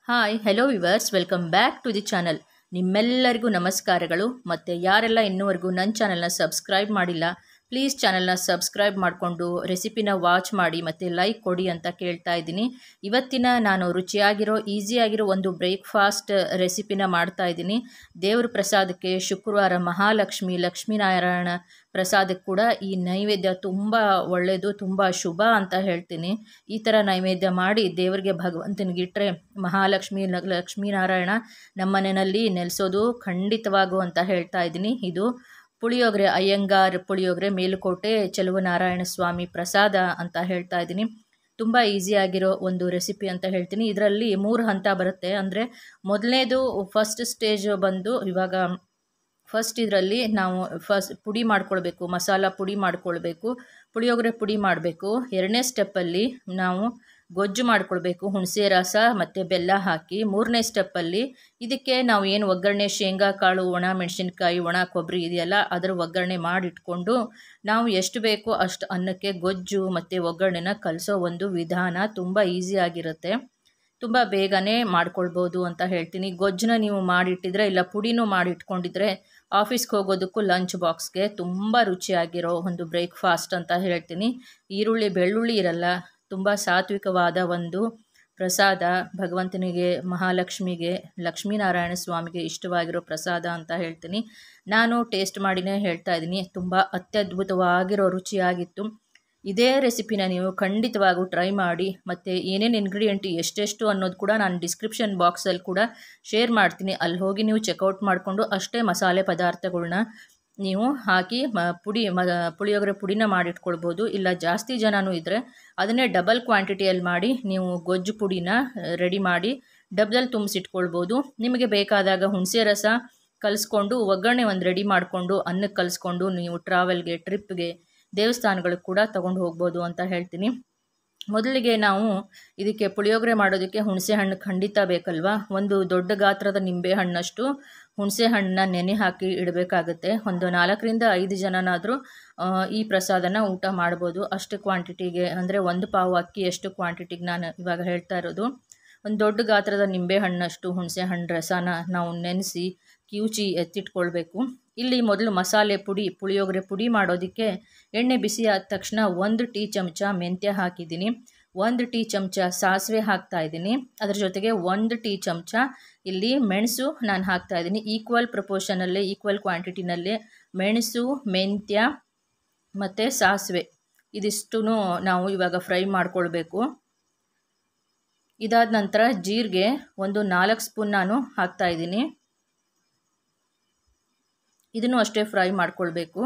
hi hello viewers welcome back to the channel ನಿಮ್ಮೆಲ್ಲರಿಗೂ ನಮಸ್ಕಾರಗಳು ಮತ್ತು ಯಾರೆಲ್ಲ ಇನ್ನೂವರೆಗೂ ನನ್ನ ಚಾನಲ್ನ ಸಬ್ಸ್ಕ್ರೈಬ್ ಮಾಡಿಲ್ಲ ಪ್ಲೀಸ್ ಚಾನಲ್ನ ಸಬ್ಸ್ಕ್ರೈಬ್ ಮಾಡಿಕೊಂಡು ರೆಸಿಪಿನ ವಾಚ್ ಮಾಡಿ ಮತ್ತು ಲೈಕ್ ಕೊಡಿ ಅಂತ ಕೇಳ್ತಾ ಇದ್ದೀನಿ ಇವತ್ತಿನ ನಾನು ರುಚಿಯಾಗಿರೋ ಈಸಿಯಾಗಿರೋ ಒಂದು ಬ್ರೇಕ್ಫಾಸ್ಟ್ ರೆಸಿಪಿನ ಮಾಡ್ತಾ ಇದ್ದೀನಿ ದೇವ್ರ ಪ್ರಸಾದಕ್ಕೆ ಶುಕ್ರವಾರ ಮಹಾಲಕ್ಷ್ಮಿ ಲಕ್ಷ್ಮೀನಾರಾಯಣ ಪ್ರಸಾದಕ್ಕೆ ಕೂಡ ಈ ನೈವೇದ್ಯ ತುಂಬ ಒಳ್ಳೆಯದು ತುಂಬ ಶುಭ ಅಂತ ಹೇಳ್ತೀನಿ ಈ ಥರ ನೈವೇದ್ಯ ಮಾಡಿ ದೇವರಿಗೆ ಭಗವಂತನಿಗಿಟ್ರೆ ಮಹಾಲಕ್ಷ್ಮಿ ಲ- ಲಕ್ಷ್ಮೀನಾರಾಯಣ ನಮ್ಮನೆಯಲ್ಲಿ ನೆಲೆಸೋದು ಖಂಡಿತವಾಗೂ ಅಂತ ಹೇಳ್ತಾ ಇದ್ದೀನಿ ಇದು ಪುಳಿಯೋಗರೆ ಅಯ್ಯಂಗಾರ್ ಪುಳಿಯೋಗರೆ ಮೇಲುಕೋಟೆ ಚೆಲುವನಾರಾಯಣ ಸ್ವಾಮಿ ಪ್ರಸಾದ ಅಂತ ಹೇಳ್ತಾ ಇದ್ದೀನಿ ತುಂಬ ಈಸಿಯಾಗಿರೋ ಒಂದು ರೆಸಿಪಿ ಅಂತ ಹೇಳ್ತೀನಿ ಇದರಲ್ಲಿ ಮೂರು ಹಂತ ಬರುತ್ತೆ ಅಂದರೆ ಮೊದಲನೇದು ಫಸ್ಟ್ ಸ್ಟೇಜ್ ಬಂದು ಇವಾಗ ಫಸ್ಟ್ ಇದರಲ್ಲಿ ನಾವು ಫಸ್ಟ್ ಪುಡಿ ಮಾಡ್ಕೊಳ್ಬೇಕು ಮಸಾಲ ಪುಡಿ ಮಾಡ್ಕೊಳ್ಬೇಕು ಪುಳಿಯೋಗರೆ ಪುಡಿ ಮಾಡಬೇಕು ಎರಡನೇ ಸ್ಟೆಪ್ಪಲ್ಲಿ ನಾವು ಗೊಜ್ಜು ಮಾಡ್ಕೊಳ್ಬೇಕು ಹುಣಸೆ ರಸ ಮತ್ತು ಬೆಲ್ಲ ಹಾಕಿ ಮೂರನೇ ಸ್ಟೆಪ್ಪಲ್ಲಿ ಇದಕ್ಕೆ ನಾವು ಏನು ಒಗ್ಗರಣೆ ಶೇಂಗಾ ಕಾಳು ಒಣ ಮೆಣಸಿನ್ಕಾಯಿ ಒಣ ಕೊಬ್ಬರಿ ಇದೆಯಲ್ಲ ಅದರ ಒಗ್ಗರಣೆ ಮಾಡಿಟ್ಕೊಂಡು ನಾವು ಎಷ್ಟು ಬೇಕೋ ಅಷ್ಟು ಅನ್ನಕ್ಕೆ ಗೊಜ್ಜು ಮತ್ತು ಒಗ್ಗರಣೆನ ಕಲಿಸೋ ಒಂದು ವಿಧಾನ ತುಂಬ ಈಸಿಯಾಗಿರುತ್ತೆ ತುಂಬ ಬೇಗನೆ ಮಾಡ್ಕೊಳ್ಬೋದು ಅಂತ ಹೇಳ್ತೀನಿ ಗೊಜ್ಜನ್ನ ನೀವು ಮಾಡಿಟ್ಟಿದ್ರೆ ಇಲ್ಲ ಪುಡಿನೂ ಮಾಡಿಟ್ಕೊಂಡಿದ್ರೆ ಆಫೀಸ್ಗೆ ಹೋಗೋದಕ್ಕೂ ಲಂಚ್ ಬಾಕ್ಸ್ಗೆ ತುಂಬ ರುಚಿಯಾಗಿರೋ ಒಂದು ಬ್ರೇಕ್ಫಾಸ್ಟ್ ಅಂತ ಹೇಳ್ತೀನಿ ಈರುಳ್ಳಿ ಬೆಳ್ಳುಳ್ಳಿ ಇರಲ್ಲ ತುಂಬ ಸಾತ್ವಿಕವಾದ ಒಂದು ಪ್ರಸಾದ ಭಗವಂತನಿಗೆ ಮಹಾಲಕ್ಷ್ಮಿಗೆ ಲಕ್ಷ್ಮೀನಾರಾಯಣ ಸ್ವಾಮಿಗೆ ಇಷ್ಟವಾಗಿರೋ ಪ್ರಸಾದ ಅಂತ ಹೇಳ್ತೀನಿ ನಾನು ಟೇಸ್ಟ್ ಮಾಡಿನೇ ಹೇಳ್ತಾ ಇದ್ದೀನಿ ತುಂಬ ಅತ್ಯದ್ಭುತವಾಗಿರೋ ರುಚಿಯಾಗಿತ್ತು ಇದೇ ರೆಸಿಪಿನ ನೀವು ಖಂಡಿತವಾಗೂ ಟ್ರೈ ಮಾಡಿ ಮತ್ತು ಏನೇನು ಇಂಗ್ರೀಡಿಯೆಂಟ್ ಎಷ್ಟೆಷ್ಟು ಅನ್ನೋದು ಕೂಡ ನಾನು ಡಿಸ್ಕ್ರಿಪ್ಷನ್ ಬಾಕ್ಸಲ್ಲಿ ಕೂಡ ಶೇರ್ ಮಾಡ್ತೀನಿ ಅಲ್ಲಿ ಹೋಗಿ ನೀವು ಚೆಕ್ಔಟ್ ಮಾಡಿಕೊಂಡು ಅಷ್ಟೇ ಮಸಾಲೆ ಪದಾರ್ಥಗಳ್ನ ನೀವು ಹಾಕಿ ಮ ಪುಡಿ ಮ ಪುಳಿಯೋಗರೆ ಪುಡಿನ ಮಾಡಿಟ್ಕೊಳ್ಬೋದು ಇಲ್ಲ ಜಾಸ್ತಿ ಜನನೂ ಇದ್ದರೆ ಅದನ್ನೇ ಡಬಲ್ ಕ್ವಾಂಟಿಟಿಯಲ್ಲಿ ಮಾಡಿ ನೀವು ಗೊಜ್ಜು ಪುಡಿನ ರೆಡಿ ಮಾಡಿ ಡಬ್ದಲ್ಲಿ ತುಂಬಿಸಿಟ್ಕೊಳ್ಬೋದು ನಿಮಗೆ ಬೇಕಾದಾಗ ಹುಣಸೆ ರಸ ಕಲಿಸ್ಕೊಂಡು ಒಗ್ಗರಣೆ ಒಂದು ರೆಡಿ ಮಾಡಿಕೊಂಡು ಅನ್ನಕ್ಕೆ ಕಲಿಸ್ಕೊಂಡು ನೀವು ಟ್ರಾವೆಲ್ಗೆ ಟ್ರಿಪ್ಗೆ ದೇವಸ್ಥಾನಗಳಿಗೆ ಕೂಡ ತೊಗೊಂಡು ಹೋಗ್ಬೋದು ಅಂತ ಹೇಳ್ತೀನಿ ಮೊದಲಿಗೆ ನಾವು ಇದಕ್ಕೆ ಪುಳಿಯೋಗರೆ ಮಾಡೋದಕ್ಕೆ ಹುಣಸೆ ಹಣ್ಣು ಖಂಡಿತ ಬೇಕಲ್ವಾ ಒಂದು ದೊಡ್ಡ ಗಾತ್ರದ ನಿಂಬೆ ಹಣ್ಣಷ್ಟು ಹುಣಸೆ ಹಣ್ಣನ್ನ ನೆನೆ ಹಾಕಿ ಇಡಬೇಕಾಗುತ್ತೆ ಒಂದು ನಾಲ್ಕರಿಂದ ಐದು ಜನನಾದರೂ ಈ ಪ್ರಸಾದನ ಊಟ ಮಾಡ್ಬೋದು ಅಷ್ಟು ಕ್ವಾಂಟಿಟಿಗೆ ಅಂದರೆ ಒಂದು ಪಾವು ಅಕ್ಕಿ ಎಷ್ಟು ಕ್ವಾಂಟಿಟಿಗೆ ನಾನು ಇವಾಗ ಹೇಳ್ತಾ ಇರೋದು ಒಂದು ದೊಡ್ಡ ಗಾತ್ರದ ನಿಂಬೆ ಹಣ್ಣಷ್ಟು ಹುಣಸೆ ಹಣ್ಣು ರಸನ ನಾವು ನೆನೆಸಿ ಕಿವುಚಿ ಎತ್ತಿಟ್ಕೊಳ್ಬೇಕು ಇಲ್ಲಿ ಮೊದಲು ಮಸಾಲೆ ಪುಡಿ ಪುಳಿಯೋಗರೆ ಪುಡಿ ಮಾಡೋದಕ್ಕೆ ಎಣ್ಣೆ ಬಿಸಿ ಆದ ತಕ್ಷಣ ಒಂದು ಟೀ ಚಮಚ ಮೆಂತ್ಯ ಹಾಕಿದ್ದೀನಿ ಒಂದು ಟೀ ಚಮಚ ಸಾಸಿವೆ ಹಾಕ್ತಾ ಇದ್ದೀನಿ ಅದ್ರ ಜೊತೆಗೆ ಒಂದು ಟೀ ಚಮಚ ಇಲ್ಲಿ ಮೆಣಸು ನಾನು ಹಾಕ್ತಾ ಇದ್ದೀನಿ ಈಕ್ವಲ್ ಪ್ರಪೋರ್ಷನಲ್ಲೇ ಈಕ್ವಲ್ ಕ್ವಾಂಟಿಟಿನಲ್ಲೇ ಮೆಣಸು ಮೆಂತ್ಯ ಮತ್ತು ಸಾಸಿವೆ ಇದಿಷ್ಟು ನಾವು ಇವಾಗ ಫ್ರೈ ಮಾಡ್ಕೊಳ್ಬೇಕು ಇದಾದ ನಂತರ ಜೀರಿಗೆ ಒಂದು ನಾಲ್ಕು ಸ್ಪೂನ್ ನಾನು ಹಾಕ್ತಾ ಇದ್ದೀನಿ ಇದನ್ನು ಅಷ್ಟೇ ಫ್ರೈ ಮಾಡ್ಕೊಳ್ಬೇಕು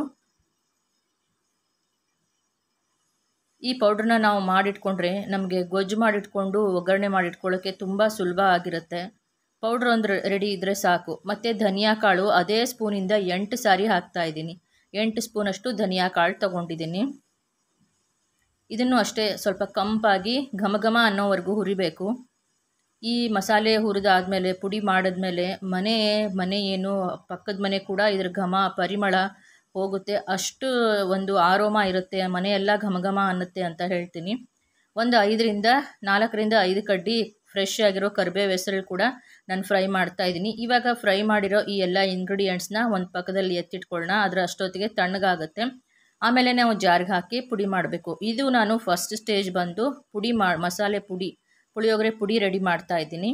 ಈ ಪೌಡ್ರನ್ನ ನಾವು ಮಾಡಿಟ್ಕೊಂಡ್ರೆ ನಮಗೆ ಗೊಜ್ಜು ಮಾಡಿಟ್ಕೊಂಡು ಒಗ್ಗರಣೆ ಮಾಡಿಟ್ಕೊಳ್ಳೋಕ್ಕೆ ತುಂಬ ಸುಲಭ ಆಗಿರುತ್ತೆ ಪೌಡ್ರ್ ಒಂದು ರೆಡಿ ಇದ್ದರೆ ಸಾಕು ಮತ್ತು ಧನಿಯಾ ಕಾಳು ಅದೇ ಸ್ಪೂನಿಂದ ಎಂಟು ಸಾರಿ ಹಾಕ್ತಾ ಇದ್ದೀನಿ ಎಂಟು ಸ್ಪೂನಷ್ಟು ಧನಿಯಾ ಕಾಳು ತೊಗೊಂಡಿದ್ದೀನಿ ಇದನ್ನು ಅಷ್ಟೇ ಸ್ವಲ್ಪ ಕಂಪಾಗಿ ಘಮ ಘಮ ಅನ್ನೋವರೆಗೂ ಹುರಿಬೇಕು ಈ ಮಸಾಲೆ ಹುರಿದಾದ್ಮೇಲೆ ಪುಡಿ ಮಾಡಿದ್ಮೇಲೆ ಮನೆ ಮನೆ ಏನು ಪಕ್ಕದ ಮನೆ ಕೂಡ ಇದ್ರ ಘಮ ಪರಿಮಳ ಹೋಗುತ್ತೆ ಅಷ್ಟು ಒಂದು ಆರೋಮ ಇರುತ್ತೆ ಮನೆಯೆಲ್ಲ ಘಮ ಘಮ ಅನ್ನುತ್ತೆ ಅಂತ ಹೇಳ್ತೀನಿ ಒಂದು ಐದರಿಂದ ನಾಲ್ಕರಿಂದ ಐದು ಕಡ್ಡಿ ಫ್ರೆಶ್ ಆಗಿರೋ ಕರಿಬೇವು ಹೆಸರು ಕೂಡ ನಾನು ಫ್ರೈ ಮಾಡ್ತಾ ಇದ್ದೀನಿ ಇವಾಗ ಫ್ರೈ ಮಾಡಿರೋ ಈ ಎಲ್ಲ ಇಂಗ್ರೀಡಿಯೆಂಟ್ಸ್ನ ಒಂದು ಪಕ್ಕದಲ್ಲಿ ಎತ್ತಿಟ್ಕೊಳ್ಳೋಣ ಅದರ ಅಷ್ಟೊತ್ತಿಗೆ ತಣ್ಣಗಾಗುತ್ತೆ ಆಮೇಲೆ ನಾವು ಜಾರ್ಗೆ ಹಾಕಿ ಪುಡಿ ಮಾಡಬೇಕು ಇದು ನಾನು ಫಸ್ಟ್ ಸ್ಟೇಜ್ ಬಂದು ಪುಡಿ ಮಾ ಮಸಾಲೆ ಪುಡಿ ಪುಳಿಯೋಗರೆ ಪುಡಿ ರೆಡಿ ಮಾಡ್ತಾ ಇದ್ದೀನಿ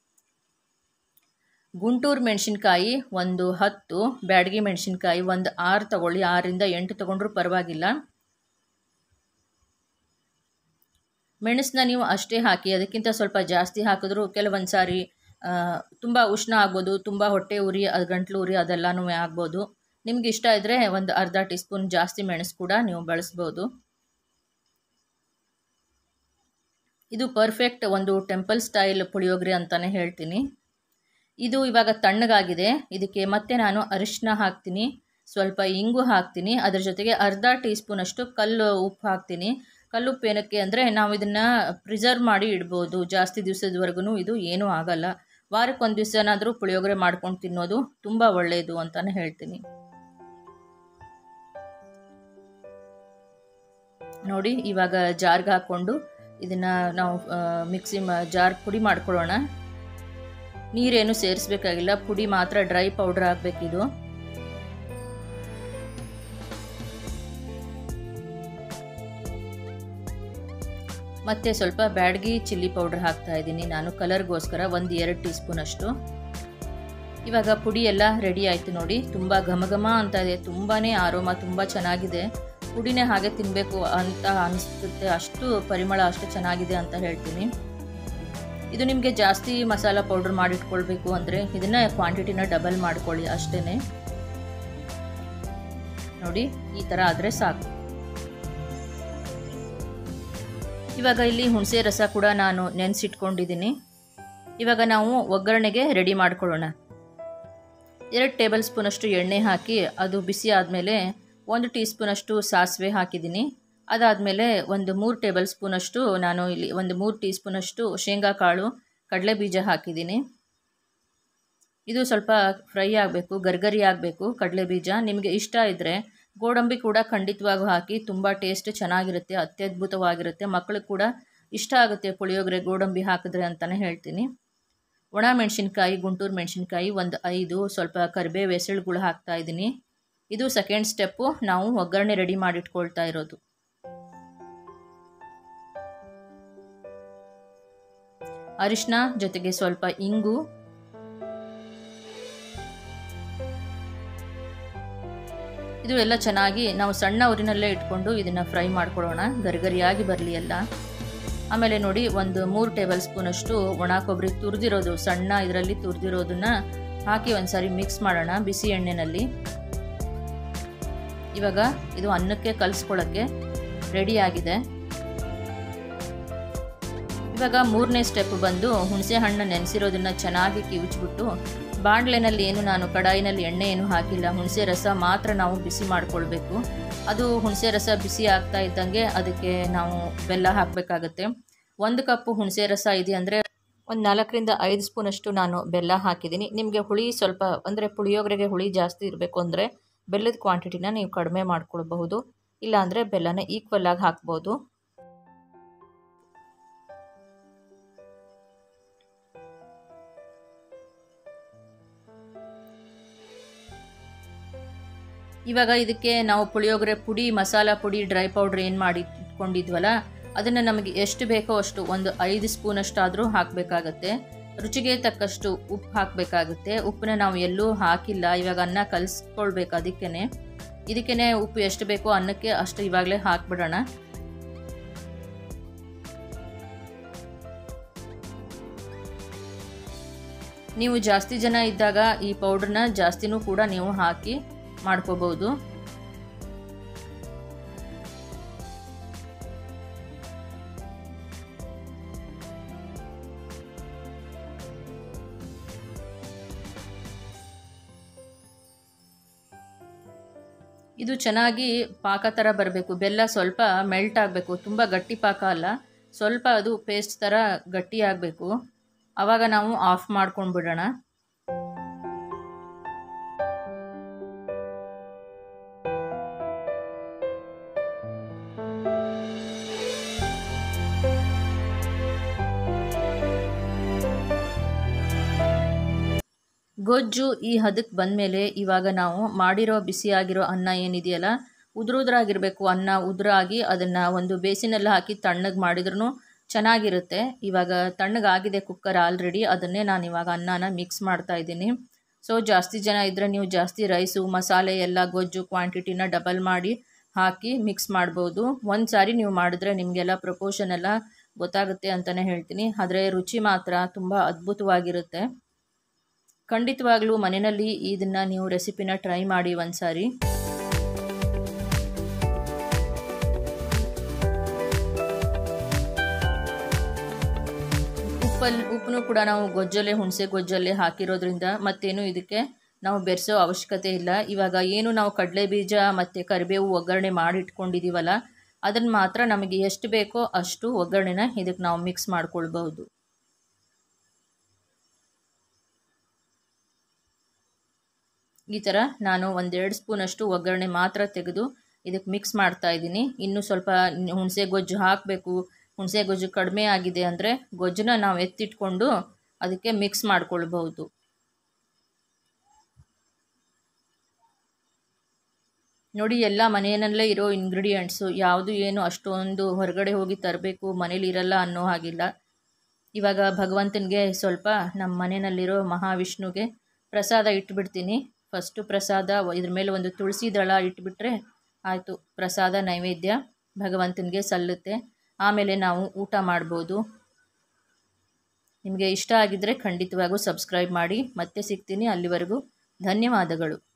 ಗುಂಟೂರು ಮೆಣಸಿನ್ಕಾಯಿ ಒಂದು ಹತ್ತು ಬ್ಯಾಡಗಿ ಮೆಣಸಿನ್ಕಾಯಿ ಒಂದು ಆರು ತಗೊಳ್ಳಿ ಆರರಿಂದ ಎಂಟು ತೊಗೊಂಡ್ರೂ ಪರವಾಗಿಲ್ಲ ಮೆಣಸನ್ನ ನೀವು ಅಷ್ಟೇ ಹಾಕಿ ಅದಕ್ಕಿಂತ ಸ್ವಲ್ಪ ಜಾಸ್ತಿ ಹಾಕಿದ್ರೂ ಕೆಲವೊಂದು ಸಾರಿ ತುಂಬ ಉಷ್ಣ ಆಗ್ಬೋದು ತುಂಬ ಹೊಟ್ಟೆ ಉರಿ ಅದು ಗಂಟ್ಲು ಉರಿ ಅದೆಲ್ಲನೂ ಆಗ್ಬೋದು ನಿಮ್ಗೆ ಇಷ್ಟ ಇದ್ದರೆ ಒಂದು ಅರ್ಧ ಟೀ ಸ್ಪೂನ್ ಜಾಸ್ತಿ ಮೆಣಸು ಕೂಡ ನೀವು ಬಳಸ್ಬೋದು ಇದು ಪರ್ಫೆಕ್ಟ್ ಒಂದು ಟೆಂಪಲ್ ಸ್ಟೈಲ್ ಪುಳಿಯೋಗರೆ ಅಂತಲೇ ಹೇಳ್ತೀನಿ ಇದು ಇವಾಗ ತಣ್ಣಗಾಗಿದೆ ಇದಕ್ಕೆ ಮತ್ತೆ ನಾನು ಅರಿಶಿನ ಹಾಕ್ತೀನಿ ಸ್ವಲ್ಪ ಇಂಗು ಹಾಕ್ತೀನಿ ಅದ್ರ ಜೊತೆಗೆ ಅರ್ಧ ಟೀ ಸ್ಪೂನಷ್ಟು ಕಲ್ಲು ಉಪ್ಪು ಹಾಕ್ತೀನಿ ಕಲ್ಲುಪ್ಪು ಏನಕ್ಕೆ ಅಂದರೆ ನಾವು ಇದನ್ನು ಪ್ರಿಸರ್ವ್ ಮಾಡಿ ಇಡ್ಬೋದು ಜಾಸ್ತಿ ದಿವಸದವರೆಗೂ ಇದು ಏನೂ ಆಗಲ್ಲ ವಾರಕ್ಕೆ ಒಂದು ದಿವಸನಾದರೂ ಪುಳಿಯೋಗರೆ ಮಾಡ್ಕೊಂಡು ತಿನ್ನೋದು ತುಂಬ ಒಳ್ಳೆಯದು ಅಂತಲೇ ಹೇಳ್ತೀನಿ ನೋಡಿ ಇವಾಗ ಜಾರ್ಗೆ ಹಾಕ್ಕೊಂಡು ಇದನ್ನು ನಾವು ಮಿಕ್ಸಿ ಮ ಜಾರ್ ಪುಡಿ ಮಾಡ್ಕೊಳ್ಳೋಣ ನೀರೇನು ಸೇರಿಸ್ಬೇಕಾಗಿಲ್ಲ ಪುಡಿ ಮಾತ್ರ ಡ್ರೈ ಪೌಡ್ರ್ ಹಾಕಬೇಕಿದು ಮತ್ತು ಸ್ವಲ್ಪ ಬ್ಯಾಡಗಿ ಚಿಲ್ಲಿ ಪೌಡ್ರ್ ಹಾಕ್ತಾ ಇದ್ದೀನಿ ನಾನು ಕಲರ್ಗೋಸ್ಕರ ಒಂದು ಎರಡು ಟೀ ಸ್ಪೂನ್ ಅಷ್ಟು ಇವಾಗ ಪುಡಿ ಎಲ್ಲ ರೆಡಿ ಆಯಿತು ನೋಡಿ ತುಂಬ ಘಮ ಘಮ ಅಂತ ಇದೆ ತುಂಬಾ ಆರೋಮ ತುಂಬ ಚೆನ್ನಾಗಿದೆ ಪುಡಿನೇ ಹಾಗೆ ತಿನ್ನಬೇಕು ಅಂತ ಅನಿಸುತ್ತೆ ಅಷ್ಟು ಪರಿಮಳ ಅಷ್ಟು ಚೆನ್ನಾಗಿದೆ ಅಂತ ಹೇಳ್ತೀನಿ ಇದು ನಿಮಗೆ ಜಾಸ್ತಿ ಮಸಾಲ ಪೌಡ್ರ್ ಮಾಡಿಟ್ಕೊಳ್ಬೇಕು ಅಂದರೆ ಇದನ್ನ ಕ್ವಾಂಟಿಟಿನ ಡಬಲ್ ಮಾಡ್ಕೊಳ್ಳಿ ಅಷ್ಟೇ ನೋಡಿ ಈ ಥರ ಆದರೆ ಸಾಕು ಇವಾಗ ಇಲ್ಲಿ ಹುಣಸೆ ರಸ ಕೂಡ ನಾನು ನೆನೆಸಿಟ್ಕೊಂಡಿದ್ದೀನಿ ಇವಾಗ ನಾವು ಒಗ್ಗರಣೆಗೆ ರೆಡಿ ಮಾಡ್ಕೊಳ್ಳೋಣ ಎರಡು ಟೇಬಲ್ ಸ್ಪೂನಷ್ಟು ಎಣ್ಣೆ ಹಾಕಿ ಅದು ಬಿಸಿ ಆದಮೇಲೆ ಒಂದು ಟೀ ಸ್ಪೂನಷ್ಟು ಸಾಸಿವೆ ಹಾಕಿದ್ದೀನಿ ಅದಾದಮೇಲೆ ಒಂದು ಮೂರು ಟೇಬಲ್ ಸ್ಪೂನಷ್ಟು ನಾನು ಇಲ್ಲಿ ಒಂದು ಮೂರು ಟೀ ಸ್ಪೂನಷ್ಟು ಶೇಂಗಾ ಕಾಳು ಕಡಲೆ ಬೀಜ ಹಾಕಿದ್ದೀನಿ ಇದು ಸ್ವಲ್ಪ ಫ್ರೈ ಆಗಬೇಕು ಗರ್ಗರಿ ಆಗಬೇಕು ಕಡಲೆ ಬೀಜ ನಿಮಗೆ ಇಷ್ಟ ಇದ್ದರೆ ಗೋಡಂಬಿ ಕೂಡ ಖಂಡಿತವಾಗೂ ಹಾಕಿ ತುಂಬ ಟೇಸ್ಟ್ ಚೆನ್ನಾಗಿರುತ್ತೆ ಅತ್ಯದ್ಭುತವಾಗಿರುತ್ತೆ ಮಕ್ಕಳಿಗೆ ಕೂಡ ಇಷ್ಟ ಆಗುತ್ತೆ ಪುಳಿಯೋಗರೆ ಗೋಡಂಬಿ ಹಾಕಿದ್ರೆ ಅಂತಲೇ ಹೇಳ್ತೀನಿ ಒಣ ಮೆಣಸಿನ್ಕಾಯಿ ಗುಂಟೂರು ಮೆಣಸಿನ್ಕಾಯಿ ಒಂದು ಐದು ಸ್ವಲ್ಪ ಕರಿಬೇವು ಎಸಳುಗಳು ಹಾಕ್ತಾ ಇದ್ದೀನಿ ಇದು ಸೆಕೆಂಡ್ ಸ್ಟೆಪ್ಪು ನಾವು ಒಗ್ಗರಣೆ ರೆಡಿ ಮಾಡಿಟ್ಕೊಳ್ತಾ ಇರೋದು ಅರಿಶಿನ ಜೊತೆಗೆ ಸ್ವಲ್ಪ ಇಂಗು ಇದು ಎಲ್ಲ ಚೆನ್ನಾಗಿ ನಾವು ಸಣ್ಣ ಉರಿನಲ್ಲೇ ಇಟ್ಕೊಂಡು ಇದನ್ನು ಫ್ರೈ ಮಾಡ್ಕೊಳ್ಳೋಣ ಗರಿಗರಿಯಾಗಿ ಬರಲಿ ಎಲ್ಲ ಆಮೇಲೆ ನೋಡಿ ಒಂದು ಮೂರು ಟೇಬಲ್ ಸ್ಪೂನಷ್ಟು ಒಣ ಕೊಬ್ಬರಿ ತುರಿದಿರೋದು ಸಣ್ಣ ಇದರಲ್ಲಿ ತುರಿದಿರೋದನ್ನ ಹಾಕಿ ಒಂದು ಸಾರಿ ಮಿಕ್ಸ್ ಮಾಡೋಣ ಬಿಸಿ ಎಣ್ಣೆಯಲ್ಲಿ ಇವಾಗ ಇದು ಅನ್ನಕ್ಕೆ ಕಲಿಸ್ಕೊಳ್ಳೋಕ್ಕೆ ರೆಡಿಯಾಗಿದೆ ಇವಾಗ ಮೂರನೇ ಸ್ಟೆಪ್ ಬಂದು ಹುಣಸೆ ಹಣ್ಣು ನೆನೆಸಿರೋದನ್ನ ಚೆನ್ನಾಗಿ ಕಿವುಚ್ಬಿಟ್ಟು ಬಾಣಲೆನಲ್ಲಿ ಏನು ನಾನು ಕಡಾಯಿನಲ್ಲಿ ಎಣ್ಣೆ ಏನು ಹಾಕಿಲ್ಲ ಹುಣಸೆ ರಸ ಮಾತ್ರ ನಾವು ಬಿಸಿ ಮಾಡಿಕೊಳ್ಬೇಕು ಅದು ಹುಣಸೆ ರಸ ಬಿಸಿ ಆಗ್ತಾ ಇದ್ದಂಗೆ ಅದಕ್ಕೆ ನಾವು ಬೆಲ್ಲ ಹಾಕಬೇಕಾಗತ್ತೆ ಒಂದು ಕಪ್ಪು ಹುಣಸೆ ರಸ ಇದೆ ಅಂದರೆ ಒಂದು ನಾಲ್ಕರಿಂದ ಐದು ಸ್ಪೂನಷ್ಟು ನಾನು ಬೆಲ್ಲ ಹಾಕಿದ್ದೀನಿ ನಿಮಗೆ ಹುಳಿ ಸ್ವಲ್ಪ ಅಂದರೆ ಪುಳಿಯೋಗರೆಗೆ ಹುಳಿ ಜಾಸ್ತಿ ಇರಬೇಕು ಅಂದರೆ ಬೆಲ್ಲದ ಕ್ವಾಂಟಿಟಿನ ನೀವು ಕಡಿಮೆ ಮಾಡ್ಕೊಳ್ಬಹುದು ಇಲ್ಲಾಂದರೆ ಬೆಲ್ಲನ ಈಕ್ವಲ್ ಆಗಿ ಹಾಕ್ಬೋದು ಇವಾಗ ಇದಕ್ಕೆ ನಾವು ಪುಳಿಯೋಗರೆ ಪುಡಿ ಮಸಾಲ ಪುಡಿ ಡ್ರೈ ಪೌಡ್ರ್ ಏನು ಮಾಡಿ ಇಟ್ಕೊಂಡಿದ್ವಲ್ಲ ಅದನ್ನು ನಮಗೆ ಎಷ್ಟು ಬೇಕೋ ಅಷ್ಟು ಒಂದು ಐದು ಸ್ಪೂನಷ್ಟಾದರೂ ಹಾಕಬೇಕಾಗತ್ತೆ ರುಚಿಗೆ ತಕ್ಕಷ್ಟು ಉಪ್ಪು ಹಾಕಬೇಕಾಗುತ್ತೆ ಉಪ್ಪನ್ನ ನಾವು ಎಲ್ಲೂ ಹಾಕಿಲ್ಲ ಇವಾಗ ಅನ್ನ ಕಲಿಸ್ಕೊಳ್ಬೇಕು ಅದಕ್ಕೇ ಇದಕ್ಕೇ ಉಪ್ಪು ಎಷ್ಟು ಬೇಕೋ ಅನ್ನಕ್ಕೆ ಅಷ್ಟು ಇವಾಗಲೇ ಹಾಕ್ಬಿಡೋಣ ನೀವು ಜಾಸ್ತಿ ಜನ ಇದ್ದಾಗ ಈ ಪೌಡ್ರನ್ನ ಜಾಸ್ತಿನೂ ಕೂಡ ನೀವು ಹಾಕಿ ಮಾಡ್ಕೋಬಹುದು ಇದು ಚೆನ್ನಾಗಿ ಪಾಕ ಥರ ಬರಬೇಕು ಬೆಲ್ಲ ಸ್ವಲ್ಪ ಮೆಲ್ಟ್ ಆಗಬೇಕು ತುಂಬ ಗಟ್ಟಿ ಪಾಕ ಅಲ್ಲ ಸ್ವಲ್ಪ ಅದು ಪೇಸ್ಟ್ ಥರ ಗಟ್ಟಿ ಆಗಬೇಕು ಆವಾಗ ನಾವು ಆಫ್ ಮಾಡ್ಕೊಂಡು ಬಿಡೋಣ ಗೊಜ್ಜು ಈ ಹದಕ್ಕೆ ಬಂದಮೇಲೆ ಇವಾಗ ನಾವು ಮಾಡಿರೋ ಬಿಸಿಯಾಗಿರೋ ಅನ್ನ ಏನಿದೆಯಲ್ಲ ಉದುರುದ್ರಾಗಿರಬೇಕು ಅನ್ನ ಉದುರಾಗಿ ಅದನ್ನು ಒಂದು ಬೇಸಿನಲ್ಲಿ ಹಾಕಿ ತಣ್ಣಗೆ ಮಾಡಿದ್ರೂ ಚೆನ್ನಾಗಿರುತ್ತೆ ಇವಾಗ ತಣ್ಣಗಾಗಿದೆ ಕುಕ್ಕರ್ ಆಲ್ರೆಡಿ ಅದನ್ನೇ ನಾನು ಇವಾಗ ಅನ್ನನ ಮಿಕ್ಸ್ ಮಾಡ್ತಾ ಇದ್ದೀನಿ ಸೊ ಜಾಸ್ತಿ ಜನ ಇದ್ದರೆ ನೀವು ಜಾಸ್ತಿ ರೈಸು ಮಸಾಲೆ ಎಲ್ಲ ಗೊಜ್ಜು ಕ್ವಾಂಟಿಟಿನ ಡಬಲ್ ಮಾಡಿ ಹಾಕಿ ಮಿಕ್ಸ್ ಮಾಡ್ಬೋದು ಒಂದು ಸಾರಿ ನೀವು ಮಾಡಿದ್ರೆ ನಿಮಗೆಲ್ಲ ಪ್ರಪೋರ್ಷನ್ ಎಲ್ಲ ಗೊತ್ತಾಗುತ್ತೆ ಅಂತಲೇ ಹೇಳ್ತೀನಿ ಆದರೆ ರುಚಿ ಮಾತ್ರ ತುಂಬ ಅದ್ಭುತವಾಗಿರುತ್ತೆ ಖಂಡಿತವಾಗ್ಲೂ ಮನೆಯಲ್ಲಿ ಇದನ್ನು ನೀವು ರೆಸಿಪಿನ ಟ್ರೈ ಮಾಡಿ ಒಂದು ಸಾರಿ ಉಪ್ಪಲ್ಲಿ ಉಪ್ಪನ್ನು ಕೂಡ ನಾವು ಗೊಜ್ಜಲ್ಲೇ ಹುಣಸೆ ಗೊಜ್ಜಲ್ಲೇ ಹಾಕಿರೋದ್ರಿಂದ ಮತ್ತೇನು ಇದಕ್ಕೆ ನಾವು ಬೆರೆಸೋ ಅವಶ್ಯಕತೆ ಇಲ್ಲ ಇವಾಗ ಏನು ನಾವು ಕಡಲೆ ಬೀಜ ಮತ್ತು ಕರಿಬೇವು ಒಗ್ಗರಣೆ ಮಾಡಿಟ್ಕೊಂಡಿದ್ದೀವಲ್ಲ ಅದನ್ನು ಮಾತ್ರ ನಮಗೆ ಎಷ್ಟು ಬೇಕೋ ಅಷ್ಟು ಒಗ್ಗರಣೆನ ಇದಕ್ಕೆ ನಾವು ಮಿಕ್ಸ್ ಮಾಡ್ಕೊಳ್ಬಹುದು ಈ ಥರ ನಾನು ಒಂದೆರಡು ಸ್ಪೂನಷ್ಟು ಒಗ್ಗರಣೆ ಮಾತ್ರ ತೆಗೆದು ಇದಕ್ಕೆ ಮಿಕ್ಸ್ ಮಾಡ್ತಾ ಇದ್ದೀನಿ ಇನ್ನೂ ಸ್ವಲ್ಪ ಹುಣಸೆ ಗೊಜ್ಜು ಹಾಕಬೇಕು ಹುಣಸೆ ಗೊಜ್ಜು ಕಡಿಮೆ ಆಗಿದೆ ಅಂದರೆ ಗೊಜ್ಜನ್ನ ನಾವು ಎತ್ತಿಟ್ಕೊಂಡು ಅದಕ್ಕೆ ಮಿಕ್ಸ್ ಮಾಡ್ಕೊಳ್ಬಹುದು ನೋಡಿ ಎಲ್ಲ ಮನೆಯಲ್ಲೇ ಇರೋ ಇಂಗ್ರೀಡಿಯೆಂಟ್ಸು ಯಾವುದು ಏನು ಅಷ್ಟೊಂದು ಹೊರಗಡೆ ಹೋಗಿ ತರಬೇಕು ಮನೇಲಿ ಇರಲ್ಲ ಅನ್ನೋ ಹಾಗಿಲ್ಲ ಇವಾಗ ಭಗವಂತನಿಗೆ ಸ್ವಲ್ಪ ನಮ್ಮ ಮನೆಯಲ್ಲಿರೋ ಮಹಾವಿಷ್ಣುಗೆ ಪ್ರಸಾದ ಇಟ್ಬಿಡ್ತೀನಿ ಫಸ್ಟು ಪ್ರಸಾದ ಇದ್ರ ಮೇಲೆ ಒಂದು ತುಳಸಿ ದಳ ಇಟ್ಬಿಟ್ರೆ ಆಯಿತು ಪ್ರಸಾದ ನೈವೇದ್ಯ ಭಗವಂತನಿಗೆ ಸಲ್ಲುತ್ತೆ ಆಮೇಲೆ ನಾವು ಊಟ ಮಾಡ್ಬೋದು ನಿಮಗೆ ಇಷ್ಟ ಆಗಿದ್ದರೆ ಖಂಡಿತವಾಗೂ ಸಬ್ಸ್ಕ್ರೈಬ್ ಮಾಡಿ ಮತ್ತೆ ಸಿಗ್ತೀನಿ ಅಲ್ಲಿವರೆಗೂ ಧನ್ಯವಾದಗಳು